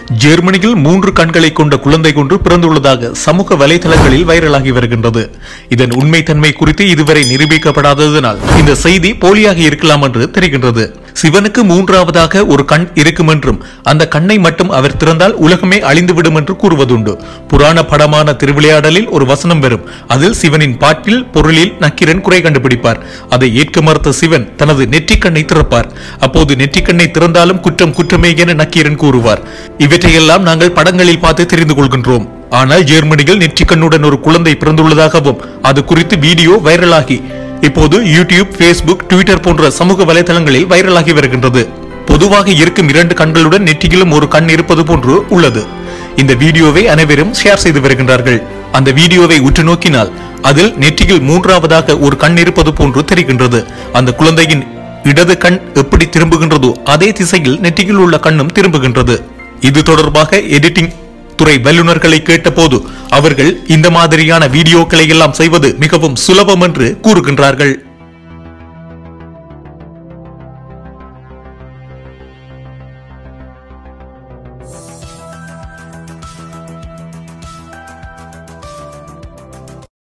ஜெர்மனியில் மூன்று கண்களை கொண்ட குழந்தை ஒன்று பிறந்துள்ளதாக சமூக வலைதளங்களில் வைரலாகி வருகின்றது இதன் உண்மைத்தன்மை குறித்து இதுவரை நிரூபிக்கப்படாததனால் இந்த செய்தி போலியாக இருக்கலாம் என்று தெரிகின்றது சிவனுக்கு மூன்றாவதாக ஒரு கண் இருக்கும் என்றும் அந்த கண்ணை மட்டும் அவர் திறந்தால் உலகமே அழிந்துவிடும் என்று கூறுவதுண்டு புராண படமான திருவிளையாடலில் ஒரு வசனம் வரும் அதில் சிவனின் பாட்டில் பொருளில் நக்கிரன் குறை கண்டுபிடிப்பார் அதை ஏற்க மறுத்த சிவன் தனது நெற்றிக்கண்ணை திறப்பார் அப்போது நெற்றிக்கண்ணை திறந்தாலும் குற்றம் குற்றமே என நக்கீரன் கூறுவார் இவற்றையெல்லாம் நாங்கள் படங்களில் பார்த்து தெரிந்து கொள்கின்றோம் ஆனால் ஜெர்மனியில் நெற்றிக்கண்ணுடன் ஒரு குழந்தை பிறந்துள்ளதாகவும் அது குறித்து வீடியோ வைரலாகி இப்போது யூடியூப் ஃபேஸ்புக் ட்விட்டர் போன்ற சமூக வலைதளங்களில் வைரலாகி வருகின்றது பொதுவாக இருக்கும் இரண்டு கண்களுடன் நெற்றியிலும் ஒரு கண் இருப்பது போன்று உள்ளது இந்த வீடியோவை அனைவரும் ஷேர் செய்து வருகின்றார்கள் அந்த வீடியோவை உற்று நோக்கினால் அதில் நெற்றியில் மூன்றாவதாக ஒரு கண் இருப்பது போன்று தெரிகின்றது அந்த குழந்தையின் இடது கண் எப்படி திரும்புகின்றதோ அதே திசையில் நெற்றியில் உள்ள கண்ணும் திரும்புகின்றது இது தொடர்பாக எடிட்டிங் துறை வல்லுநர்களை கேட்டபோது அவர்கள் இந்த மாதிரியான வீடியோக்களை எல்லாம் செய்வது மிகவும் சுலபம் என்று கூறுகின்றார்கள்